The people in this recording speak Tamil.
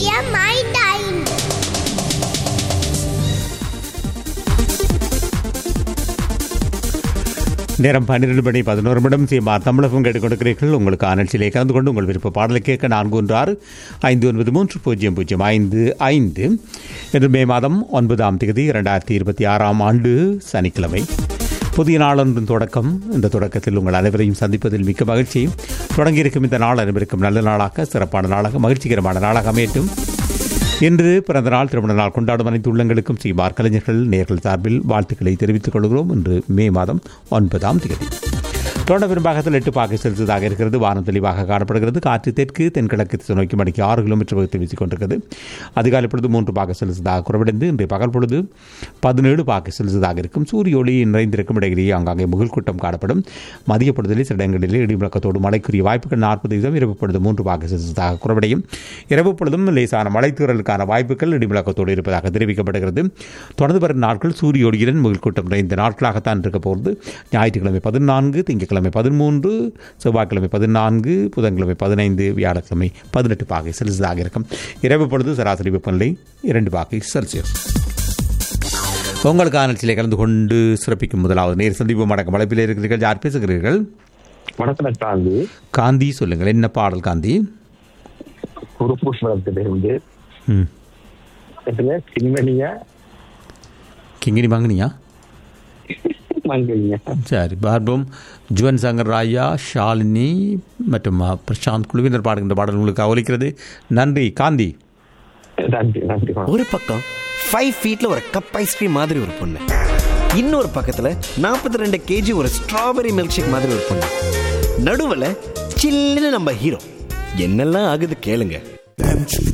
Share my time. நேரம் பன்னிரண்டு மணி பதினோரு நிமிடம் சீமார் தமிழகம் கேட்டுக்கொண்டிருக்கிறீர்கள் உங்களுக்கு ஆனல்சிலே கலந்து கொண்டு உங்கள் விருப்ப பாடலை கேட்க நான்கு ஒன்று ஆறு ஐந்து ஒன்பது மூன்று பூஜ்ஜியம் பூஜ்ஜியம் ஐந்து ஐந்து இன்று மே மாதம் ஒன்பதாம் தேதி இரண்டாயிரத்தி இருபத்தி ஆறாம் ஆண்டு சனிக்கிழமை புதிய நாளொன்றின் தொடக்கம் இந்த தொடக்கத்தில் உங்கள் அனைவரையும் சந்திப்பதில் மிக்க மகிழ்ச்சி தொடங்கியிருக்கும் இந்த நாள் அனைவருக்கும் நல்ல நாளாக சிறப்பான நாளாக மகிழ்ச்சிகரமான நாளாக அமையட்டும் இன்று பிறந்த நாள் திருமண நாள் கொண்டாடும் அனைத்து உள்ளங்களுக்கும் சீமார் கலைஞர்கள் நேர்கள் சார்பில் வாழ்த்துக்களை தெரிவித்துக் கொள்கிறோம் இன்று மே மாதம் ஒன்பதாம் தேதி தொடர் பெரும்பாகத்தில் எட்டு பாகை செலுத்ததாக இருக்கிறது வானம் தெளிவாக காணப்படுகிறது காற்று தெற்கு தென்கிழக்கு திசை நோக்கி மணிக்கு ஆறு கிலோமீட்டர் வேகத்தில் வீசிக் கொண்டிருக்கிறது அதிகாலை பொழுது மூன்று பாகை செலுத்ததாக குறைவடைந்து இன்றைய பகல் பொழுது பதினேழு பாகை செலுத்ததாக இருக்கும் சூரிய ஒளி நிறைந்திருக்கும் இடையிலேயே ஆங்காங்கே முகில் கூட்டம் காணப்படும் மதிய பொழுதிலே சில இடங்களிலே இடிமுழக்கத்தோடு மழைக்குரிய வாய்ப்புகள் நாற்பது வீதம் இரவு பொழுது மூன்று பாகை செலுத்ததாக குறைவடையும் இரவு பொழுதும் லேசான மழைத்தூரலுக்கான வாய்ப்புகள் இடிமுழக்கத்தோடு இருப்பதாக தெரிவிக்கப்படுகிறது தொடர்ந்து வரும் நாட்கள் சூரிய ஒளியுடன் முகில் கூட்டம் நிறைந்த நாட்களாகத்தான் இருக்க போகிறது ஞாயிற்றுக்கிழமை பதினான்கு திங்கட்கிழமை பதிமூன்று செவ்வாய்க்கிழமை பதினான்கு புதன்கிழமை பதினைந்து வியாழக்கிழமை பதினெட்டு பாகை செல்சியஸாக இருக்கும் இரவு பொழுது சராசரி வெப்பநிலை இரண்டு பாகை செல்சியஸ் உங்களுக்கான நிகழ்ச்சியிலே கலந்து கொண்டு சிறப்பிக்கும் முதலாவது நேர் சந்திப்பு மடக்கம் வளைப்பில் இருக்கிறீர்கள் யார் பேசுகிறீர்கள் வணக்கம் காந்தி காந்தி சொல்லுங்கள் என்ன பாடல் காந்தி குருபூஷ்ணத்திலிருந்து ம் எப்படிங்க சின்மணியா கிங்கினி மங்கனியா மங்கலிங்க சரி பார்ப்போம் ஜுவன் சங்கர் ராயா ஷாலினி மற்றும் அ, பிரசாந்த் குழுவினர் பாடுகின்ற பாடல் உங்களுக்கு அவலிக்கிறது நன்றி காந்தி நன்றி நன்றி வணக்கம். ஒரு பக்கம் ஃபைவ் ஃபீட்ல ஒரு கப் ஐஸ்கிரீம் மாதிரி ஒரு பொண்ணு இன்னொரு பக்கத்துல நாற்பத்தி ரெண்டு கேஜி ஒரு ஸ்ட்ராபெரி மில்க் ஷேக் மாதிரி ஒரு பொண்ணு நடுவுல சில்லுன்னு நம்ம ஹீரோ என்னெல்லாம் ஆகுது கேளுங்க